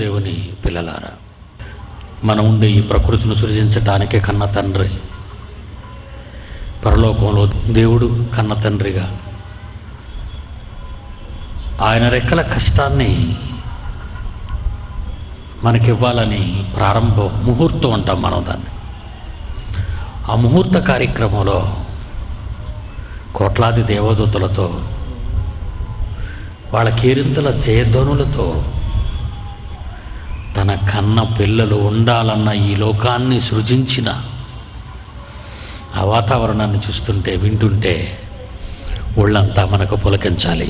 దేవుని పిల్లలారా మనం ఉండే ఈ ప్రకృతిని సృజించటానికే కన్న తండ్రి పరలోకంలో దేవుడు కన్న తండ్రిగా ఆయన రెక్కల కష్టాన్ని మనకివ్వాలని ప్రారంభం ముహూర్తం అంటాం మనం దాన్ని ఆ ముహూర్త కార్యక్రమంలో కోట్లాది దేవదూతలతో వాళ్ళ కేరింతల జయధ్వనులతో తన కన్న పిల్లలు ఉండాలన్న ఈ లోకాన్ని సృజించిన ఆ వాతావరణాన్ని చూస్తుంటే వింటుంటే ఒళ్ళంతా మనకు పులకించాలి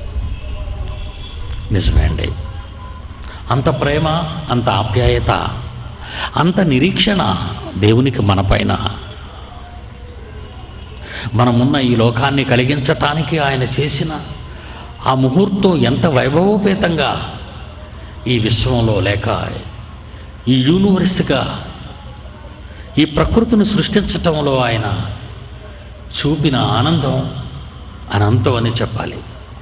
నిజమే అండి అంత ప్రేమ అంత ఆప్యాయత అంత నిరీక్షణ దేవునికి మనపైన మనమున్న ఈ లోకాన్ని కలిగించటానికి ఆయన చేసిన ఆ ముహూర్తం ఎంత వైభవోపేతంగా ఈ విశ్వంలో లేక ఈ యూనివర్స్గా ఈ ప్రకృతిని సృష్టించటంలో ఆయన చూపిన ఆనందం అనంతం అని చెప్పాలి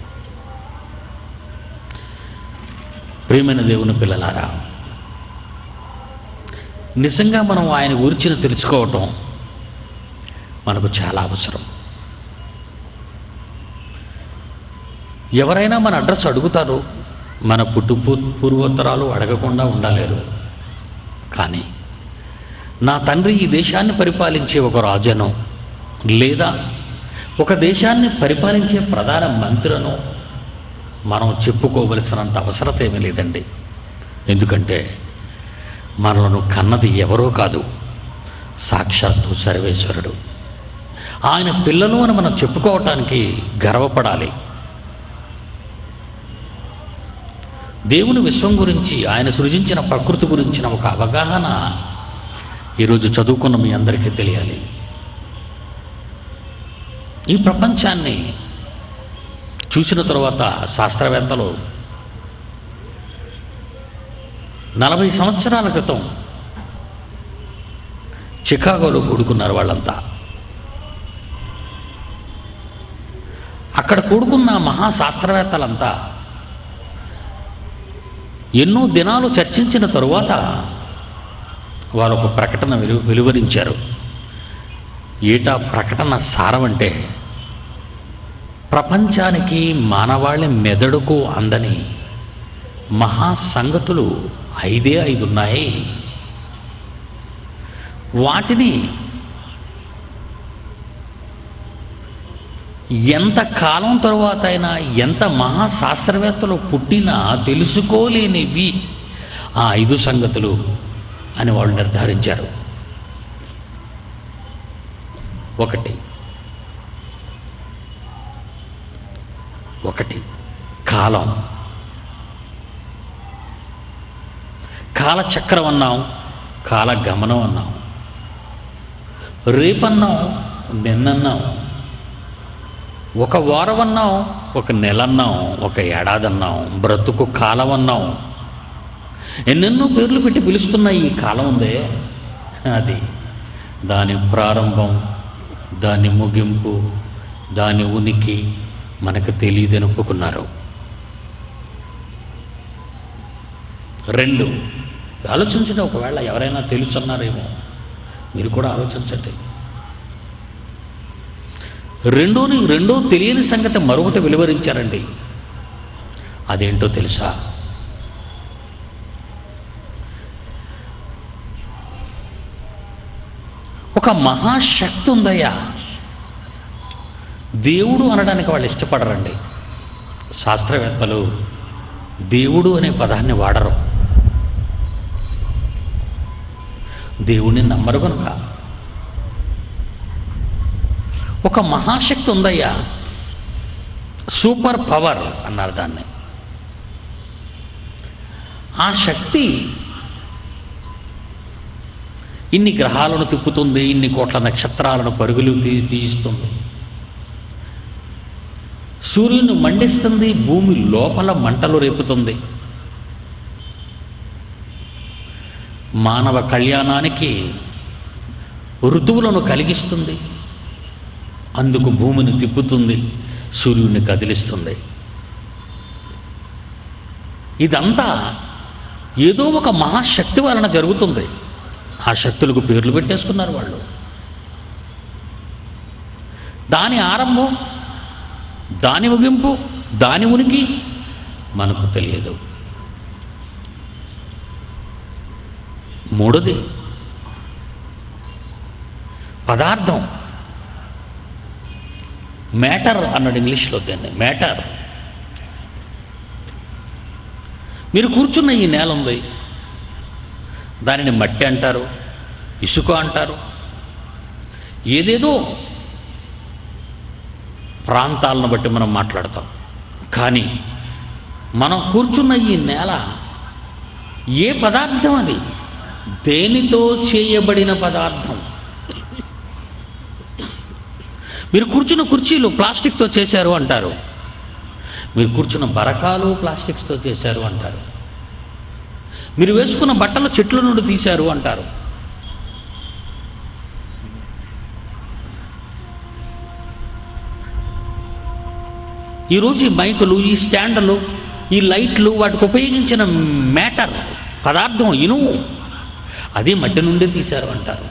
ప్రియమైన దేవుని పిల్లలారా నిజంగా మనం ఆయన గురించిన తెలుసుకోవటం మనకు చాలా అవసరం ఎవరైనా మన అడ్రస్ అడుగుతారు మన పుట్టు పూ- పూర్వోత్తరాలు అడగకుండా ఉండలేరు కానీ నా తండ్రి ఈ దేశాన్ని పరిపాలించే ఒక రాజను లేదా ఒక దేశాన్ని పరిపాలించే ప్రధాన మంత్రులను మనం చెప్పుకోవలసినంత అవసరత ఏమీ లేదండి ఎందుకంటే మనలను కన్నది ఎవరో కాదు సాక్షాత్తు సర్వేశ్వరుడు ఆయన పిల్లలు అని మనం చెప్పుకోవటానికి గర్వపడాలి దేవుని విశ్వం గురించి ఆయన సృజించిన ప్రకృతి గురించిన ఒక అవగాహన ఈరోజు చదువుకున్న మీ అందరికీ తెలియాలి ఈ ప్రపంచాన్ని చూసిన తర్వాత శాస్త్రవేత్తలు నలభై సంవత్సరాల క్రితం చికాగోలో కూడుకున్నారు వాళ్ళంతా అక్కడ కూడుకున్న మహాశాస్త్రవేత్తలంతా ఎన్నో దినాలు చర్చించిన తరువాత వారు ఒక ప్రకటన వెలు వెలువరించారు ఏటా ప్రకటన సారం అంటే ప్రపంచానికి మానవాళి మెదడుకు అందని మహా సంగతులు ఐదే ఐదు ఉన్నాయి వాటిని ఎంత కాలం తరువాత అయినా ఎంత మహాశాస్త్రవేత్తలు పుట్టినా తెలుసుకోలేనివి ఆ ఐదు సంగతులు అని వాళ్ళు నిర్ధారించారు ఒకటి ఒకటి కాలం కాలచక్రం అన్నాం కాలగమనం అన్నాం రేపన్నాం నిన్నన్నాం ఒక వారం అన్నాం ఒక నెల అన్నాం ఒక ఏడాది అన్నాం బ్రతుకు కాలం అన్నాం ఎన్నెన్నో పేర్లు పెట్టి పిలుస్తున్న ఈ కాలం ఉందే అది దాని ప్రారంభం దాని ముగింపు దాని ఉనికి మనకు తెలియదని ఒప్పుకున్నారు రెండు ఆలోచించండి ఒకవేళ ఎవరైనా తెలుసన్నారేమో మీరు కూడా ఆలోచించండి రెండోని రెండో తెలియని సంగతి మరొకటి వెలువరించారండి అదేంటో తెలుసా ఒక మహాశక్తి ఉందయ్యా దేవుడు అనడానికి వాళ్ళు ఇష్టపడరండి శాస్త్రవేత్తలు దేవుడు అనే పదాన్ని వాడరు దేవుణ్ణి నమ్మరు కనుక ఒక మహాశక్తి ఉందయ్యా సూపర్ పవర్ అన్నారు దాన్ని ఆ శక్తి ఇన్ని గ్రహాలను తిప్పుతుంది ఇన్ని కోట్ల నక్షత్రాలను పరుగులు తీ తీయిస్తుంది సూర్యుని మండిస్తుంది భూమి లోపల మంటలు రేపుతుంది మానవ కళ్యాణానికి ఋతువులను కలిగిస్తుంది అందుకు భూమిని తిప్పుతుంది సూర్యుడిని కదిలిస్తుంది ఇదంతా ఏదో ఒక మహాశక్తి వలన జరుగుతుంది ఆ శక్తులకు పేర్లు పెట్టేసుకున్నారు వాళ్ళు దాని ఆరంభం దాని ముగింపు దాని ఉనికి మనకు తెలియదు మూడోది పదార్థం మ్యాటర్ అన్నాడు ఇంగ్లీష్లో దాన్ని మ్యాటర్ మీరు కూర్చున్న ఈ నేల ఉంది దానిని మట్టి అంటారు ఇసుక అంటారు ఏదేదో ప్రాంతాలను బట్టి మనం మాట్లాడతాం కానీ మనం కూర్చున్న ఈ నేల ఏ పదార్థం అది దేనితో చేయబడిన పదార్థం మీరు కూర్చున్న కుర్చీలు ప్లాస్టిక్తో చేశారు అంటారు మీరు కూర్చున్న బరకాలు ప్లాస్టిక్స్తో చేశారు అంటారు మీరు వేసుకున్న బట్టలు చెట్ల నుండి తీశారు అంటారు ఈరోజు ఈ మైకులు ఈ స్టాండ్లు ఈ లైట్లు వాటికి ఉపయోగించిన మ్యాటర్ పదార్థం ఇనుము అది మట్టి నుండి తీశారు అంటారు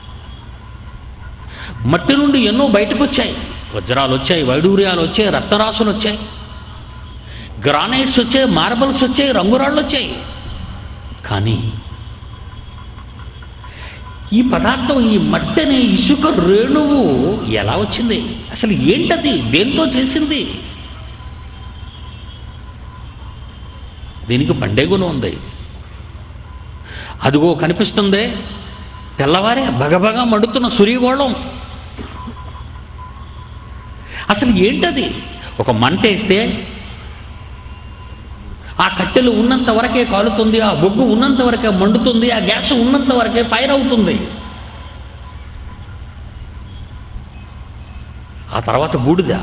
మట్టి నుండి ఎన్నో బయటకు వచ్చాయి వజ్రాలు వచ్చాయి వైడూర్యాలు వచ్చాయి రత్నరాసులు వచ్చాయి గ్రానైట్స్ వచ్చాయి మార్బల్స్ వచ్చాయి రంగురాళ్ళు వచ్చాయి కానీ ఈ పదార్థం ఈ మట్టి అనే ఇసుక రేణువు ఎలా వచ్చింది అసలు ఏంటది దేంతో చేసింది దీనికి పండే గుణం ఉంది అదిగో కనిపిస్తుందే తెల్లవారే భగభగ మండుతున్న సూర్యగోళం అసలు ఏంటది ఒక మంట వేస్తే ఆ కట్టెలు ఉన్నంత వరకే కాలుతుంది ఆ బొగ్గు ఉన్నంత వరకే మండుతుంది ఆ గ్యాస్ ఉన్నంత వరకే ఫైర్ అవుతుంది ఆ తర్వాత బూడిద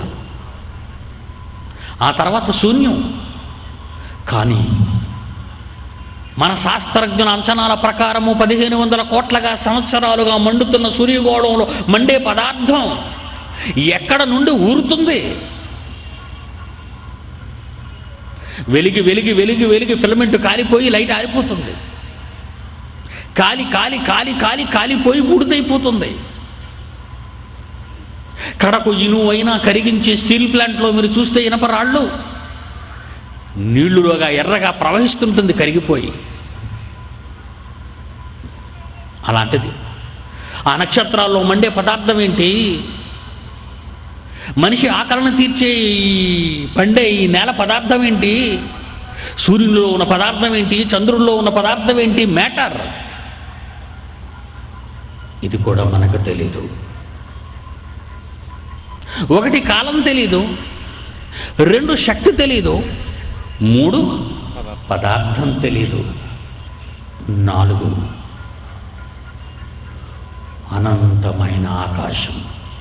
ఆ తర్వాత శూన్యం కానీ మన శాస్త్రజ్ఞుల అంచనాల ప్రకారము పదిహేను వందల కోట్లగా సంవత్సరాలుగా మండుతున్న సూర్యగోళంలో మండే పదార్థం ఎక్కడ నుండి ఊరుతుంది వెలిగి వెలిగి వెలిగి వెలిగి ఫిలమెంట్ కాలిపోయి లైట్ ఆరిపోతుంది కాలి కాలి కాలి కాలి కాలిపోయి బూడిదైపోతుంది కడకు ఇనువైనా కరిగించే స్టీల్ ప్లాంట్లో మీరు చూస్తే ఇనప రాళ్ళు నీళ్లుగా ఎర్రగా ప్రవహిస్తుంటుంది కరిగిపోయి అలాంటిది ఆ నక్షత్రాల్లో మండే పదార్థం ఏంటి మనిషి ఆకలన తీర్చే ఈ పండే ఈ నేల పదార్థం ఏంటి సూర్యునిలో ఉన్న పదార్థం ఏంటి చంద్రుల్లో ఉన్న పదార్థం ఏంటి మ్యాటర్ ఇది కూడా మనకు తెలీదు ఒకటి కాలం తెలీదు రెండు శక్తి తెలీదు మూడు పదార్థం తెలీదు నాలుగు అనంతమైన ఆకాశం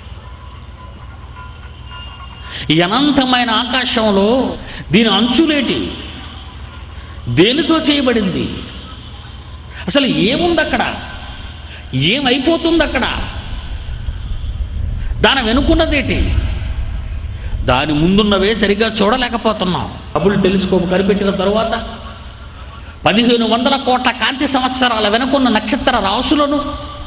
ఈ అనంతమైన ఆకాశంలో దీని అంచులేటి దేనితో చేయబడింది అసలు ఏముంది అక్కడ ఏమైపోతుంది అక్కడ దాని వెనుకున్నదేటి దాని ముందున్నవే సరిగ్గా చూడలేకపోతున్నాం హబుల్ టెలిస్కోప్ కనిపెట్టిన తరువాత పదిహేను వందల కోట్ల కాంతి సంవత్సరాల వెనుకున్న నక్షత్ర రాసులను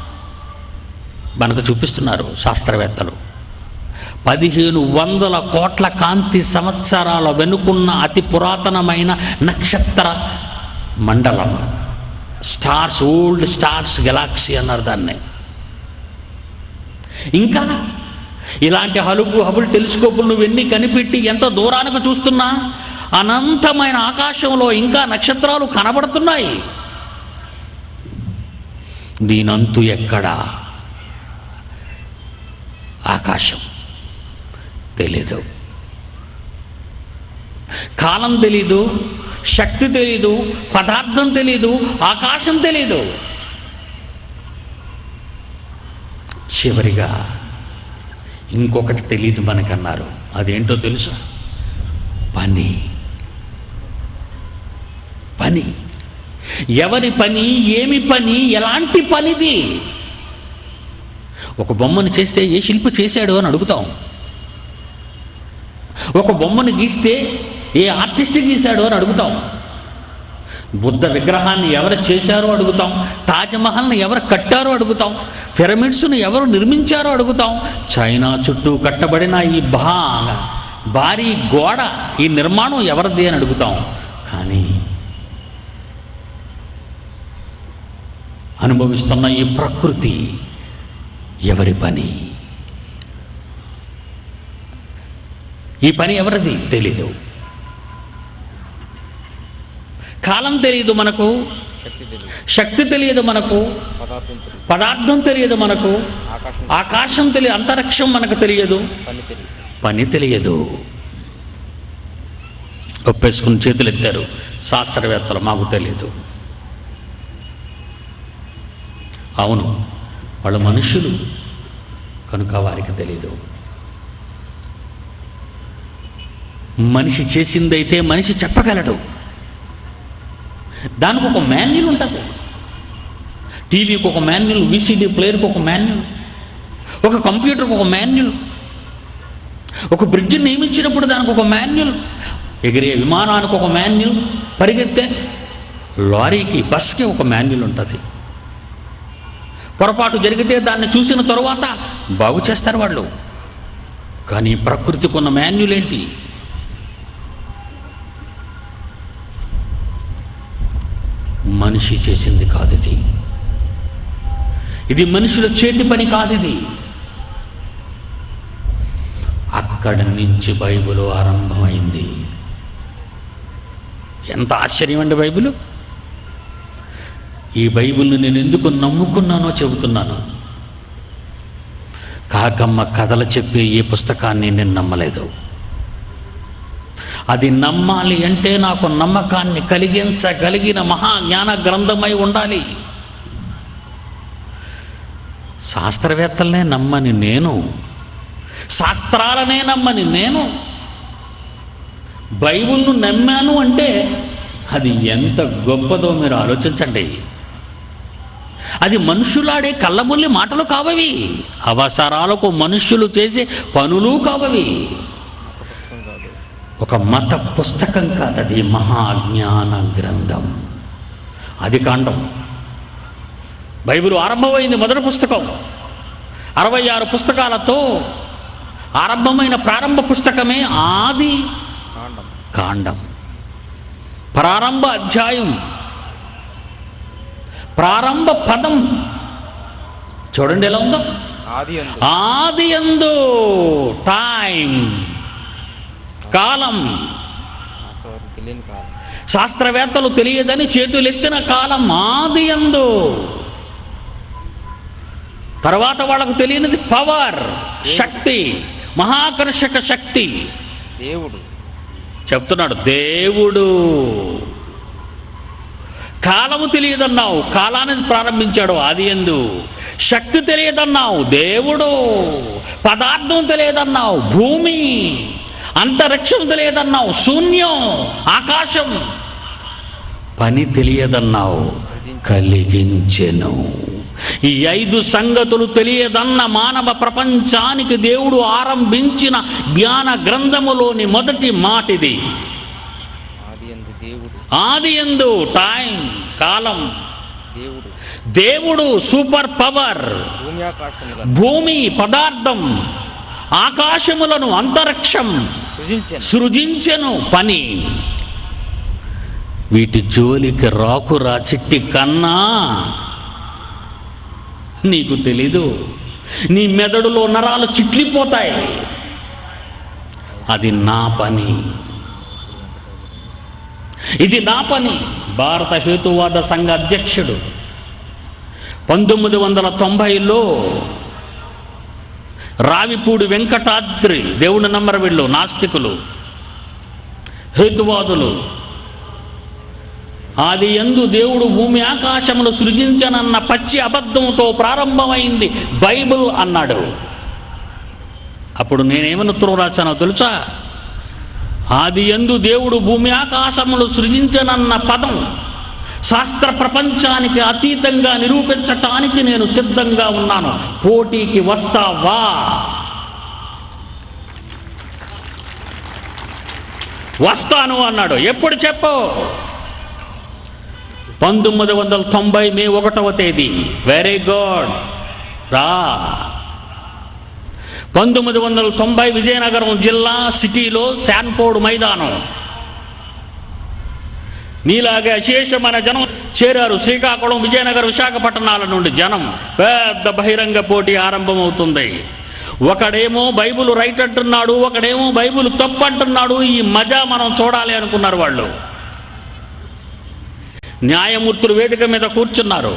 మనకు చూపిస్తున్నారు శాస్త్రవేత్తలు పదిహేను వందల కోట్ల కాంతి సంవత్సరాల వెనుకున్న అతి పురాతనమైన నక్షత్ర మండలం స్టార్స్ ఓల్డ్ స్టార్స్ గెలాక్సీ అన్నారు దాన్ని ఇంకా ఇలాంటి హలుగు హబుల్ టెలిస్కోపులు నువ్వెన్ని కనిపెట్టి ఎంత దూరానికి చూస్తున్నా అనంతమైన ఆకాశంలో ఇంకా నక్షత్రాలు కనబడుతున్నాయి దీనంతు ఎక్కడా ఆకాశం తెలీదు కాలం తెలీదు శక్తి తెలీదు పదార్థం తెలీదు ఆకాశం తెలీదు చివరిగా ఇంకొకటి తెలియదు మనకన్నారు అదేంటో తెలుసా పని పని ఎవరి పని ఏమి పని ఎలాంటి పనిది ఒక బొమ్మను చేస్తే ఏ శిల్పి చేశాడు అని అడుగుతాం ఒక బొమ్మను గీస్తే ఏ ఆర్టిస్ట్ గీశాడు అని అడుగుతాం బుద్ధ విగ్రహాన్ని ఎవరు చేశారో అడుగుతాం తాజ్మహల్ని ఎవరు కట్టారో అడుగుతాం పిరమిడ్స్ను ఎవరు నిర్మించారో అడుగుతాం చైనా చుట్టూ కట్టబడిన ఈ బా భారీ గోడ ఈ నిర్మాణం ఎవరిది అని అడుగుతాం కానీ అనుభవిస్తున్న ఈ ప్రకృతి ఎవరి పని ఈ పని ఎవరిది తెలీదు కాలం తెలియదు మనకు శక్తి తెలియదు శక్తి తెలియదు మనకు పదార్థం తెలియదు పదార్థం తెలియదు మనకు ఆకాశం ఆకాశం తెలియదు అంతరిక్షం మనకు తెలియదు పని తెలియదు పని తెలియదు ఒప్పేసుకుని చేతులు ఎత్తారు శాస్త్రవేత్తలు మాకు తెలియదు అవును వాళ్ళు మనుషులు కనుక వారికి తెలీదు మనిషి చేసిందైతే మనిషి చెప్పగలడు దానికి ఒక మాన్యుల్ ఉంటుంది టీవీకి ఒక మాన్యుల్ విసిడి ప్లేయర్కి ఒక మాన్యుల్ ఒక కంప్యూటర్కి ఒక మాన్యుల్ ఒక బ్రిడ్జ్ నియమించినప్పుడు దానికి ఒక మాన్యుల్ ఎగిరే విమానానికి ఒక మాన్యుల్ పరిగెత్తే లారీకి బస్కి ఒక మాన్యుల్ ఉంటుంది పొరపాటు జరిగితే దాన్ని చూసిన తరువాత బాగు చేస్తారు వాళ్ళు కానీ ప్రకృతికి ఉన్న మాన్యుల్ ఏంటి మనిషి చేసింది కాదు ఇది ఇది మనుషుల చేతి పని కాదు ఇది అక్కడి నుంచి బైబిల్ ఆరంభమైంది ఎంత ఆశ్చర్యం అండి బైబిల్ ఈ బైబిల్ని నేను ఎందుకు నమ్ముకున్నానో చెబుతున్నాను కాకమ్మ కథలు చెప్పే ఈ పుస్తకాన్ని నేను నమ్మలేదు అది నమ్మాలి అంటే నాకు నమ్మకాన్ని కలిగించగలిగిన మహా జ్ఞాన గ్రంథమై ఉండాలి శాస్త్రవేత్తలనే నమ్మని నేను శాస్త్రాలనే నమ్మని నేను బైబిల్ను నమ్మాను అంటే అది ఎంత గొప్పదో మీరు ఆలోచించండి అది మనుషులాడే కళ్ళబుల్లి మాటలు కావవి అవసరాలకు మనుష్యులు చేసే పనులు కావవి పుస్తకం కాదు ఒక మత పుస్తకం కాదు అది మహాజ్ఞాన గ్రంథం అది కాండం బైబిల్ ఆరంభమైంది మొదటి పుస్తకం అరవై ఆరు పుస్తకాలతో ఆరంభమైన ప్రారంభ పుస్తకమే ఆది కాండం కాండం ప్రారంభ అధ్యాయం ప్రారంభ పదం చూడండి ఎలా ఉందో ఆది అందు ఆది ఎందు టైం కాలం శాస్త్రవారికి తెలియని కాలం శాస్త్రవేత్తలు తెలియదని చేతులెత్తిన కాలం ఆది ఎందు తర్వాత వాళ్ళకు తెలియనిది పవర్ శక్తి మహాకర్షక శక్తి దేవుడు చెప్తున్నాడు దేవుడు కాలము తెలియదన్నావు కాలాన్ని ప్రారంభించాడు ఆది ఎందు శక్తి తెలియదన్నావు దేవుడు పదార్థం తెలియదన్నావు భూమి అంతరిక్షం తెలియదన్నావు శూన్యం ఆకాశం పని తెలియదన్నావు కలిగించెను ఈ ఐదు సంగతులు తెలియదన్న మానవ ప్రపంచానికి దేవుడు ఆరంభించిన జ్ఞాన గ్రంథములోని మొదటి మాటిది ఆది అందు దేవుడు ఆది ఎందు టైం కాలం దేవుడు దేవుడు సూపర్ పవర్ భూమి ఆకాశముల భూమి పదార్థం ఆకాశములను అంతరిక్షం సృజించను సృజించెను పని వీటి జోలికి రాకురా చిట్టి కన్నా నీకు తెలీదు నీ మెదడులో నరాలు చిట్లిపోతాయి అది నా పని ఇది నా పని భారత హేతువాద సంఘ అధ్యక్షుడు పంతొమ్మిది వందల తొంభైలో రావిపూడి వెంకటాద్రి దేవుని నమ్మర వీళ్ళు నాస్తికులు హేతువాదులు ఆది ఎందు దేవుడు భూమి ఆకాశములు సృజించనన్న పచ్చి అబద్ధంతో ప్రారంభమైంది బైబిల్ అన్నాడు అప్పుడు నేనేమని ఉత్తరం రాశానో తెలుసా ఆది ఎందు దేవుడు భూమి ఆకాశములు సృజించనన్న పదం శాస్త్ర ప్రపంచానికి అతీతంగా నిరూపించటానికి నేను సిద్ధంగా ఉన్నాను పోటీకి వస్తావా వస్తాను అన్నాడు ఎప్పుడు చెప్పు పంతొమ్మిది వందల తొంభై మే ఒకటవ తేదీ వెరీ గుడ్ రా పంతొమ్మిది వందల తొంభై విజయనగరం జిల్లా సిటీలో శాన్ఫోర్డ్ మైదానం నీలాగే అశేషమైన జనం చేరారు శ్రీకాకుళం విజయనగరం విశాఖపట్నాల నుండి జనం పెద్ద బహిరంగ పోటీ ఆరంభమవుతుంది ఒకడేమో బైబుల్ రైట్ అంటున్నాడు ఒకడేమో బైబుల్ తప్పు అంటున్నాడు ఈ మజా మనం చూడాలి అనుకున్నారు వాళ్ళు న్యాయమూర్తులు వేదిక మీద కూర్చున్నారు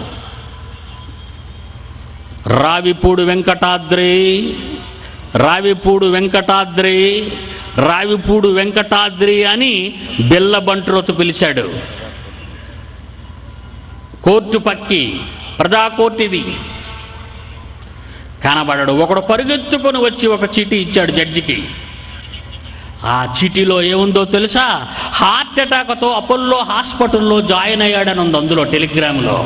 రావిపూడి వెంకటాద్రి రావిపూడు వెంకటాద్రి రావిపూడు వెంకటాద్రి అని బిల్ల బంట్రోతు పిలిచాడు కోర్టు పక్కి ప్రజా కోర్టు ఇది కనబడడు ఒకడు పరుగెత్తుకొని వచ్చి ఒక చీటీ ఇచ్చాడు జడ్జికి ఆ చీటీలో ఏముందో తెలుసా హార్ట్ అటాక్తో అపోల్లో హాస్పిటల్లో జాయిన్ అయ్యాడని ఉంది అందులో టెలిగ్రామ్లో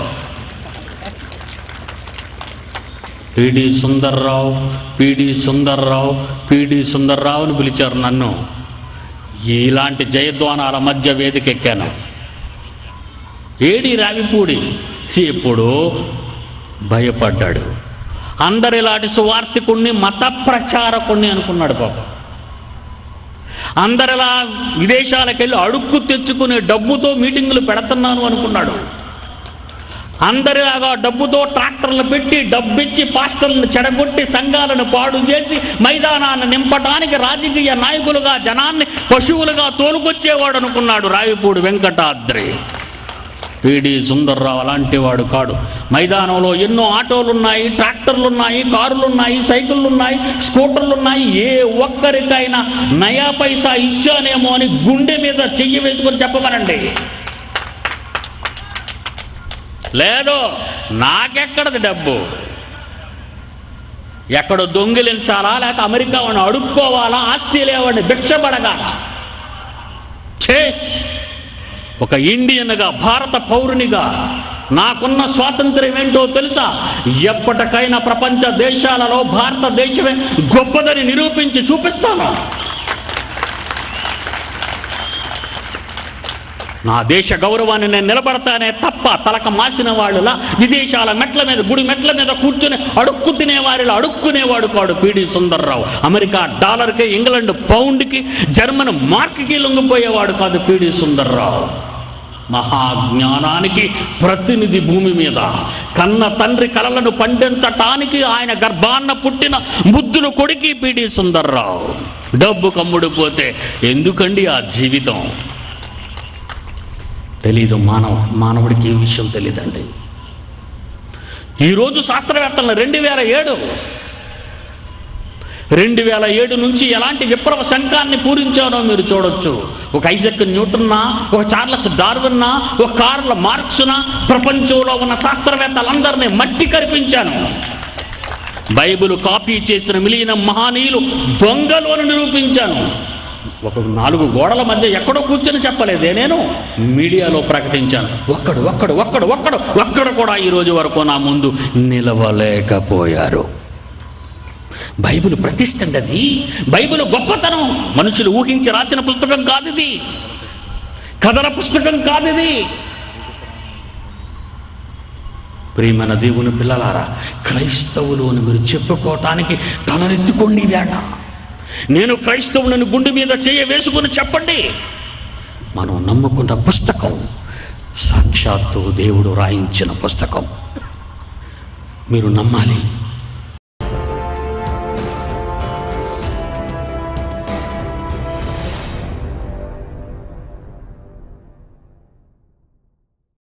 పిడి సుందర్రావు పిడి సుందర్రావు పిడి సుందర్రావు అని పిలిచారు నన్ను ఇలాంటి జయధ్వానాల మధ్య వేదిక ఎక్కాను ఏడి రావిపూడి ఎప్పుడో భయపడ్డాడు అందరిలాంటి సువార్థికుణ్ణి మత ప్రచారకుణ్ణి అనుకున్నాడు పాపం అందరిలా విదేశాలకు వెళ్ళి అడుక్కు తెచ్చుకునే డబ్బుతో మీటింగులు పెడుతున్నాను అనుకున్నాడు అందరిలాగా డబ్బుతో ట్రాక్టర్లు పెట్టి డబ్బిచ్చి పాస్టర్లను చెడగొట్టి సంఘాలను పాడు చేసి మైదానాన్ని నింపడానికి రాజకీయ నాయకులుగా జనాన్ని పశువులుగా తోలుకొచ్చేవాడు అనుకున్నాడు రావిపూడి వెంకటాద్రి పిడి సుందర్రావు అలాంటి వాడు కాడు మైదానంలో ఎన్నో ఆటోలు ఉన్నాయి ట్రాక్టర్లు ఉన్నాయి కారులు ఉన్నాయి సైకిళ్ళు ఉన్నాయి స్కూటర్లు ఉన్నాయి ఏ ఒక్కరికైనా నయా పైసా ఇచ్చానేమో అని గుండె మీద చెయ్యి వేసుకొని చెప్పమనండి లేదు నాకెక్కడది డబ్బు ఎక్కడో దొంగిలించాలా లేక అమెరికా వాడిని అడుక్కోవాలా ఆస్ట్రేలియా వాడిని భిక్షపడగాల ఛే ఒక ఇండియన్గా భారత పౌరునిగా నాకున్న స్వాతంత్ర్యం ఏంటో తెలుసా ఎప్పటికైనా ప్రపంచ దేశాలలో భారతదేశమే గొప్పదని నిరూపించి చూపిస్తాను నా దేశ గౌరవాన్ని నేను నిలబడతానే తప్ప తలక మాసిన వాళ్ళులా విదేశాల మెట్ల మీద గుడి మెట్ల మీద కూర్చుని అడుక్కు తినేవారిలా అడుక్కునేవాడు కాడు పిడి సుందర్రావు అమెరికా డాలర్కి ఇంగ్లాండ్ పౌండ్కి జర్మన్ మార్క్కి లొంగిపోయేవాడు కాదు పిడి సుందర్రావు మహాజ్ఞానానికి ప్రతినిధి భూమి మీద కన్న తండ్రి కలలను పండించటానికి ఆయన గర్భాన్న పుట్టిన బుద్ధులు కొడికి పిడి సుందర్రావు డబ్బు కమ్ముడు పోతే ఎందుకండి ఆ జీవితం తెలీదు మానవ మానవుడికి ఈ విషయం తెలియదండి ఈరోజు శాస్త్రవేత్తలను రెండు వేల ఏడు రెండు వేల ఏడు నుంచి ఎలాంటి విప్లవ శంఖాన్ని పూరించారో మీరు చూడొచ్చు ఒక ఐజక్ న్యూటన్నా ఒక చార్లెస్ డార్విన్నా ఒక కార్ల మార్క్స్నా ప్రపంచంలో ఉన్న శాస్త్రవేత్తలందరినీ మట్టి కరిపించాను బైబిల్ కాపీ చేసిన మిలియన మహానీయులు దొంగలు అని నిరూపించాను ఒక నాలుగు గోడల మధ్య ఎక్కడో కూర్చొని చెప్పలేదే నేను మీడియాలో ప్రకటించాను ఒక్కడు ఒక్కడు ఒక్కడు ఒక్కడు ఒక్కడు కూడా ఈ రోజు వరకు నా ముందు నిలవలేకపోయారు బైబిల్ ప్రతిష్ట అండి అది బైబిల్ గొప్పతనం మనుషులు ఊహించి రాసిన పుస్తకం కాదు ఇది కథల పుస్తకం కాదు ఇది ప్రియమైన దేవుని పిల్లలారా క్రైస్తవులు అని మీరు చెప్పుకోవటానికి తలనెత్తుకోండి ఈ వేళ నేను క్రైస్తవులను గుండె మీద చేయ వేసుకుని చెప్పండి మనం నమ్ముకున్న పుస్తకం సాక్షాత్తు దేవుడు రాయించిన పుస్తకం మీరు నమ్మాలి